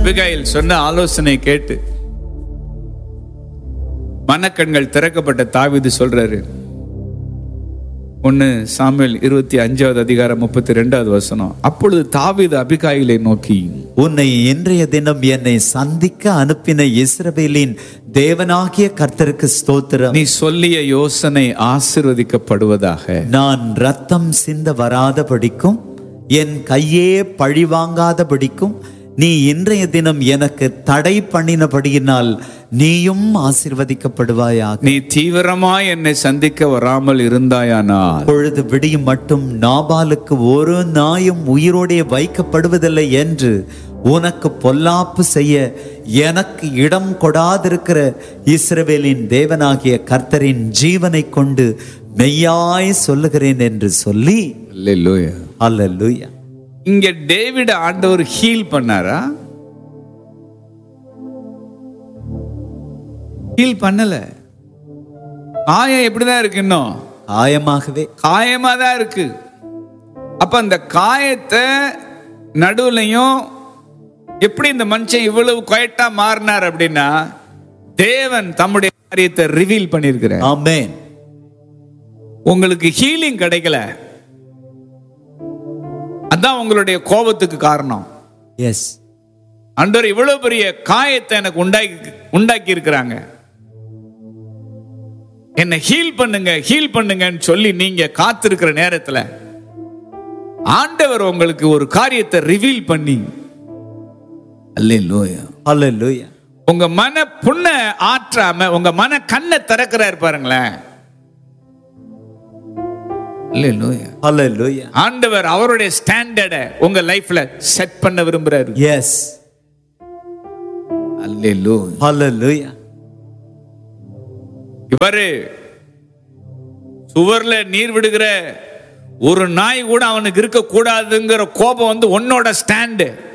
Abigail சொன்ன ஆலோசனை கேட்டு மனக்கண்கள் திறக்கப்பட்ட தாவீது சொல்றாரு ஒன்னு சாமுவேல் இருபத்தி அஞ்சாவது அதிகாரம் முப்பத்தி ரெண்டாவது வசனம் அப்பொழுது தாவீது அபிகாயிலை நோக்கி உன்னை இன்றைய தினம் என்னை சந்திக்க அனுப்பின இஸ்ரவேலின் தேவனாகிய கர்த்தருக்கு ஸ்தோத்திரம் நீ சொல்லிய யோசனை ஆசிர்வதிக்கப்படுவதாக நான் ரத்தம் சிந்த வராதபடிக்கும் என் கையே பழிவாங்காதபடிக்கும் நீ இன்றைய தினம் எனக்கு தடை பண்ணினபடியினால் நீயும் ஆசிர்வதிக்கப்படுவாயாக நீ தீவிரமாய் என்னை சந்திக்க வராமல் இருந்தாயானால் பொழுது விடியும் மட்டும் நாபாலுக்கு ஒரு நாயும் உயிரோடே வைக்கப்படுவதில்லை என்று உனக்கு பொல்லாப்பு செய்ய எனக்கு இடம் கொடாதிருக்கிற இஸ்ரவேலின் தேவனாகிய கர்த்தரின் ஜீவனை கொண்டு மெய்யாய் சொல்லுகிறேன் என்று சொல்லி அல்லேலூயா அல்லேலூயா இங்க டேவிட ஆண்டவர் ஹீல் பண்ணாரா ஹீல் பண்ணல காயம் எப்படிதான் இருக்கு இன்னும் காயமாகவே காயமா தான் இருக்கு அப்ப அந்த காயத்தை நடுவுலையும் எப்படி இந்த மனுஷன் இவ்வளவு குயட்டா மாறினார் அப்படின்னா தேவன் தம்முடைய காரியத்தை ரிவீல் பண்ணியிருக்கிறார் ஆமென் உங்களுக்கு ஹீலிங் கிடைக்கல அதான் உங்களுடைய கோபத்துக்கு காரணம் எஸ் ஆண்டவர் இவ்வளவு பெரிய காயத்தை எனக்கு உண்டாக்கி உண்டாக்கி இருக்கிறாங்க என்னை ஹீல் பண்ணுங்க ஹீல் பண்ணுங்கன்னு சொல்லி நீங்க காத்திருக்கிற நேரத்துல ஆண்டவர் உங்களுக்கு ஒரு காரியத்தை ரிவீல் பண்ணி அல்லேலூயா அல்லேலூயா உங்க மன புண்ண ஆற்றாம உங்க மன கண்ணை திறக்கிறாரு பாருங்களேன் அல்லேலூயா அல்லேலூயா ஆண்டவர் அவருடைய ஸ்டாண்டர்டை உங்க லைஃப்ல செட் பண்ண விரும்புறாரு எஸ் அல்லேலூயா அல்லேலூயா இவரு சுவர்ல நீர் விடுகிற ஒரு நாய் கூட அவனுக்கு இருக்க கூடாதுங்கிற கோபம் வந்து உன்னோட ஸ்டாண்டு